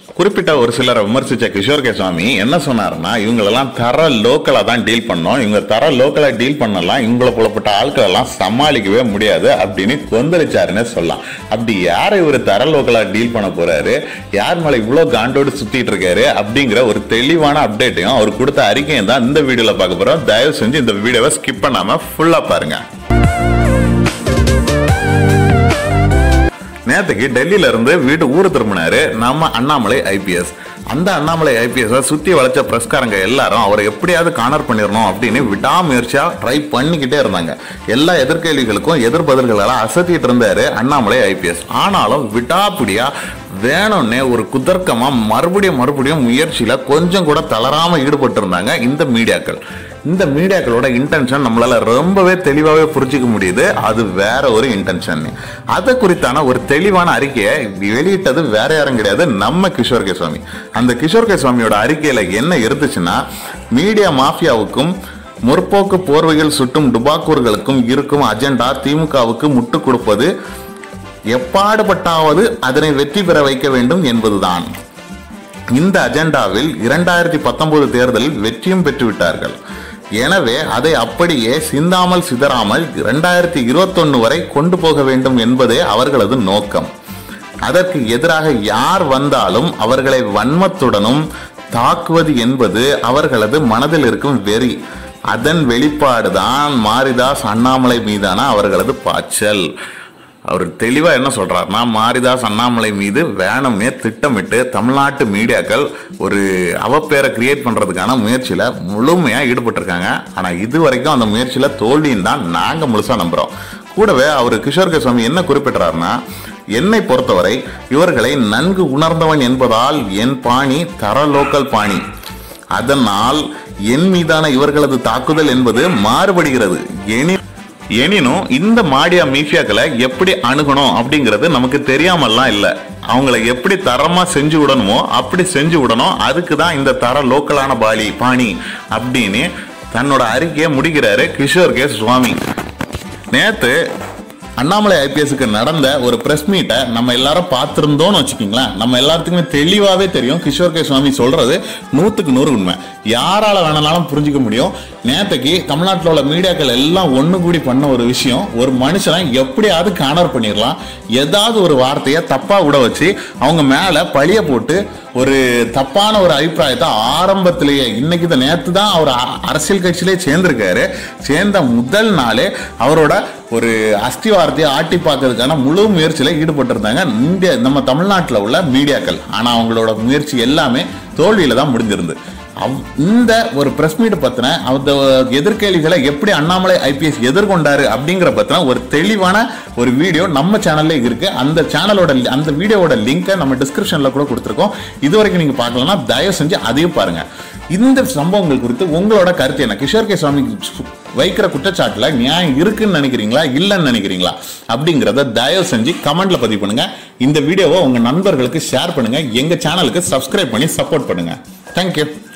குறிப்பிட்ட ஒரு சிலரை விமர்சிச்ச கிஷோர் கே சுவாமி என்ன சொன்னாருன்னா இவங்களெல்லாம் தர லோக்கலா தான் டீல் பண்ணோம் இவங்க தர லோக்கலா டீல் பண்ணலாம் இவங்கள புலப்பட்ட ஆட்கள் எல்லாம் சமாளிக்கவே முடியாது அப்படின்னு கொந்தளிச்சாருன்னு சொல்லலாம் அப்படி யார் இவர் தர லோக்கலா டீல் பண்ண போறாரு யார் மேல இவ்வளவு காண்டோடு சுத்திட்டு இருக்காரு அப்படிங்கிற ஒரு தெளிவான அப்டேட்டையும் அவர் கொடுத்த அறிக்கையும் தான் இந்த வீடியோல பார்க்க போறோம் தயவு செஞ்சு இந்த வீடியோவை ஸ்கிப் பண்ணாம ஃபுல்லா பாருங்க நேத்துக்கு டெல்லியில இருந்து வீட்டு ஊரு திரும்பினாரு நம்ம அண்ணாமலை ஐபிஎஸ் அந்த அண்ணாமலை ஐபிஎஸ் சுத்தி வளைச்ச பிரஸ்காரங்க எல்லாரும் அவரை எப்படியாவது கார்னர் பண்ணிடணும் அப்படின்னு விடாமுயற்சியா ட்ரை பண்ணிக்கிட்டே இருந்தாங்க எல்லா எதிர்கேள்விகளுக்கும் எதிர்பதில்களெல்லாம் அசத்திட்டு இருந்தாரு அண்ணாமலை ஐபிஎஸ் ஆனாலும் விடாப்பிடியா வேணும்னே ஒரு குதர்க்கமா மறுபடியும் மறுபடியும் முயற்சியில கொஞ்சம் கூட தளராம ஈடுபட்டு இருந்தாங்க இந்த மீடியாக்கள் இந்த மீடியாக்களோட இன்டென்ஷன் நம்மளால ரொம்பவே தெளிவாகவே புரிஞ்சுக்க முடியுது அது வேற ஒரு இன்டென்ஷன் அதை குறித்தான ஒரு தெளிவான அறிக்கையை வெளியிட்டது வேற யாரும் கிடையாது நம்ம கிஷோர் கே சுவாமி அந்த கிஷோர் கே சுவாமியோட அறிக்கையில என்ன இருந்துச்சுன்னா மீடியா மாஃபியாவுக்கும் முற்போக்கு போர்வைகள் சுட்டும் டுபாக்கூர்களுக்கும் இருக்கும் அஜெண்டா திமுகவுக்கு முட்டு கொடுப்பது எப்பாடுபட்டாவது அதனை வெற்றி பெற வைக்க வேண்டும் என்பதுதான் இந்த அஜெண்டாவில் இரண்டாயிரத்தி பத்தொன்பது தேர்தலில் வெற்றியும் பெற்றுவிட்டார்கள் எனவே அதை அப்படியே சிந்தாமல் சிதறாமல் இரண்டாயிரத்தி இருபத்தொன்னு வரை கொண்டு போக வேண்டும் என்பதே அவர்களது நோக்கம் அதற்கு எதிராக யார் வந்தாலும் அவர்களை வன்மத்துடனும் தாக்குவது என்பது அவர்களது மனதில் இருக்கும் வெறி அதன் வெளிப்பாடுதான் மாரிதாஸ் அண்ணாமலை மீதான அவர்களது பாய்ச்சல் அவர் தெளிவா என்ன சொல்றாருன்னா மாரிதாஸ் அண்ணாமலை மீது வேணும்னே திட்டமிட்டு தமிழ்நாட்டு மீடியாக்கள் ஒரு அவப்பேரை கிரியேட் பண்றதுக்கான முயற்சியில முழுமையா ஈடுபட்டிருக்காங்க ஆனா இது வரைக்கும் அந்த முயற்சியில தோல்வின்னு தான் நாங்க முழுசா நம்புறோம் கூடவே அவர் கிஷோர் கே சுவாமி என்ன குறிப்பிட்டாருன்னா என்னை பொறுத்தவரை இவர்களை நன்கு உணர்ந்தவன் என்பதால் என் பாணி தர லோக்கல் பாணி அதனால் என் மீதான இவர்களது தாக்குதல் என்பது மாறுபடுகிறது எனி எனினும் இந்த மாடியா மீஃபியாக்களை எப்படி அணுகணும் அப்படிங்கிறது நமக்கு தெரியாமல்லாம் இல்லை அவங்கள எப்படி தரமா செஞ்சு விடணுமோ அப்படி செஞ்சு விடணும் அதுக்கு தான் இந்த தர லோக்கலான பாலி பாணி அப்படின்னு தன்னோட அறிக்கையை முடிக்கிறாரு கிஷோர் கே சுவாமி நேத்து அண்ணாமலை ஐபிஎஸ்க்கு நடந்த ஒரு பிரஸ் மீட்டை நம்ம எல்லாரும் பார்த்துருந்தோம்னு வச்சுக்கோங்களேன் நம்ம எல்லாத்துக்குமே தெளிவாகவே தெரியும் கிஷோர் கே சுவாமி சொல்றது நூற்றுக்கு நூறு உண்மை யாரால வேணாலும் புரிஞ்சுக்க முடியும் நேற்றுக்கு தமிழ்நாட்டில் உள்ள மீடியாக்கள் எல்லாம் ஒன்று கூடி பண்ண ஒரு விஷயம் ஒரு மனுஷனை எப்படியாவது கானர் பண்ணிடலாம் ஏதாவது ஒரு வார்த்தையை தப்பாக விட வச்சு அவங்க மேலே பழிய போட்டு ஒரு தப்பான ஒரு அபிப்பிராயத்தை ஆரம்பத்திலேயே இன்னைக்கு தான் நேற்று தான் அவர் அ- அரசியல் கட்சியிலே சேர்ந்திருக்காரு சேர்ந்த முதல் நாளே அவரோட ஒரு அஸ்திவாரத்தையை ஆட்டி பார்க்கறதுக்கான முழு முயற்சியில ஈடுபட்டிருந்தாங்க இந்திய நம்ம தமிழ்நாட்டில் உள்ள மீடியாக்கள் ஆனால் அவங்களோட முயற்சி எல்லாமே தோல்வியில தான் முடிஞ்சிருந்து அவ்- இந்த ஒரு பிரஸ் மீட் பத்தின அந்த எதிர்கேள்விகளை எப்படி அண்ணாமலை ஐபிஎஸ் எதிர்கொண்டாரு அப்படிங்கிற பத்தின ஒரு தெளிவான ஒரு வீடியோ நம்ம சேனல்ல இருக்கு அந்த சேனலோட அந்த வீடியோவோட லிங்கை நம்ம டிஸ்கிரிப்ஷன்ல கூட கொடுத்துருக்கோம் இது வரைக்கும் நீங்க பார்க்கலன்னா தயவு செஞ்சு அதையும் பாருங்க இந்த சம்பவங்கள் குறித்து உங்களோட கருத்து என்ன கிஷோர் கே சுவாமி வைக்கிற குற்றச்சாட்டுல நியாயம் இருக்குன்னு நினைக்கிறீங்களா இல்லைன்னு நினைக்கிறீங்களா அப்படிங்கிறத தயவு செஞ்சு கமெண்ட்ல பதிவு பண்ணுங்க இந்த வீடியோவை உங்க நண்பர்களுக்கு ஷேர் பண்ணுங்க எங்க சேனலுக்கு சப்ஸ்கிரைப் பண்ணி சப்போர்ட் பண்ணுங்க தேங்க்யூ